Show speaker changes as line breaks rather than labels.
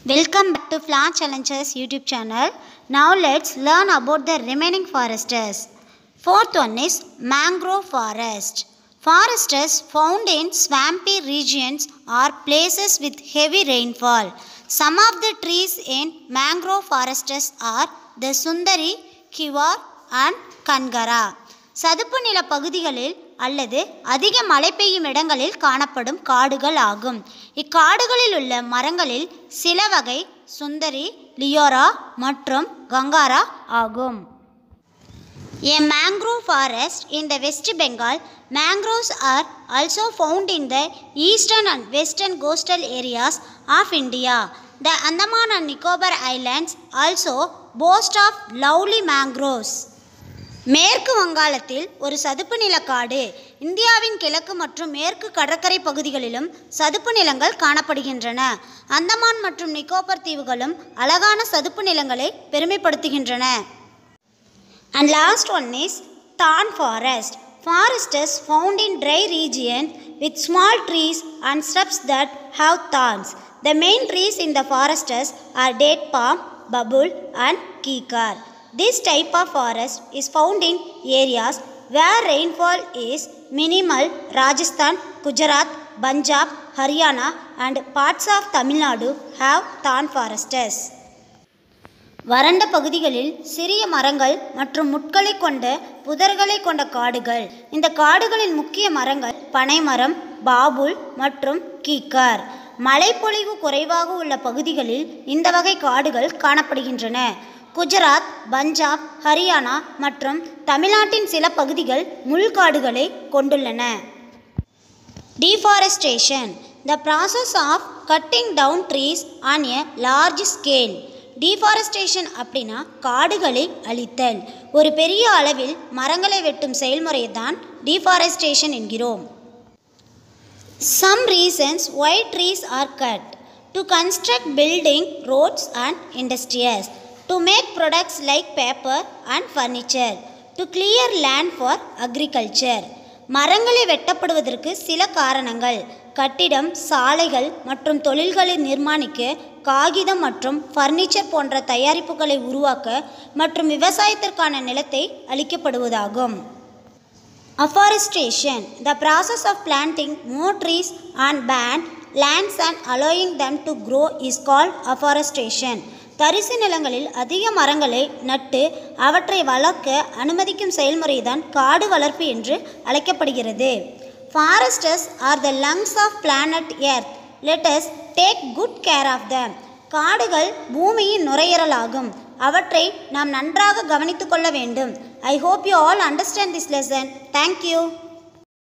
Welcome back to Flower Challenges YouTube channel. Now let's learn about the remaining foresters. Fourth one is mangrove forest. Forests found in swampy regions or places with heavy rainfall. Some of the trees in mangrove forests are the Sundari, Kivar and Kangara. சதுப்பு நில பகுதிகளில் அல்லது அதிக மழை பெய்யும் இடங்களில் காணப்படும் காடுகள் ஆகும் இக்காடுகளில் உள்ள மரங்களில் சில வகை சுந்தரி லியோரா மற்றும் கங்காரா ஆகும் A mangrove forest in the West Bengal, mangroves are also found in the eastern and western coastal areas of India. The Andaman and Nicobar Islands also boast of lovely mangroves. மேற்கு வங்காளத்தில் ஒரு சதுப்பு நில காடு இந்தியாவின் கிழக்கு மற்றும் மேற்கு கடற்கரை பகுதிகளிலும் சதுப்பு நிலங்கள் காணப்படுகின்றன அந்தமான் மற்றும் நிக்கோபர் தீவுகளும் அழகான சதுப்பு நிலங்களை பெருமைப்படுத்துகின்றன அண்ட் லாஸ்ட் ஒன் இஸ் தான் forest Forest is found in dry region with small trees and shrubs that have thorns. The main trees in the forests are date palm, babul and kikar. This type of forest is found in areas where rainfall is minimal Rajasthan, Gujarat, Punjab, Haryana and parts of Tamil Nadu have thorn forests. வறண்ட பகுதிகளில் சிறிய மரங்கள் மற்றும் முட்களை கொண்ட புதர்களை கொண்ட காடுகள் இந்த காடுகளின் முக்கிய மரங்கள் பனைமரம் பாபுல் மற்றும் கீக்கார் மழைப்பொழிவு குறைவாக உள்ள பகுதிகளில் இந்த வகை காடுகள் காணப்படுகின்றன குஜராத் பஞ்சாப் ஹரியானா மற்றும் தமிழ்நாட்டின் சில பகுதிகள் முள்காடுகளை கொண்டுள்ளன Deforestation The process of cutting down trees on a large scale. Deforestation அப்படின்னா காடுகளை அழித்தல் ஒரு பெரிய அளவில் மரங்களை வெட்டும் செயல்முறையை தான் deforestation என்கிறோம் Some reasons why trees are cut. To construct building, roads and industries. To make products like paper and furniture. To clear land for agriculture. மரங்களை வெட்டப்படுவதற்கு சில காரணங்கள் கட்டிடம் சாலைகள் மற்றும் தொழில்களை நிர்மாணிக்க காகிதம் மற்றும் ஃபர்னிச்சர் போன்ற தயாரிப்புகளை உருவாக்க மற்றும் விவசாயத்திற்கான நிலத்தை அளிக்கப்படுவதாகும் Afforestation The process of planting more trees on banned lands and allowing them to grow is called afforestation. தரிசு நிலங்களில் அதிக மரங்களை நட்டு அவற்றை வளர்க்க அனுமதிக்கும் செயல்முறைதான் காடு வளர்ப்பு என்று அழைக்கப்படுகிறது forests are the lungs of planet earth let's take good care of them காடுகள் பூமியின் நுரையீரலாகும் அவற்றை நாம் நன்றாக கவனித்துக் கொள்ள வேண்டும் I hope you all understand this lesson thank you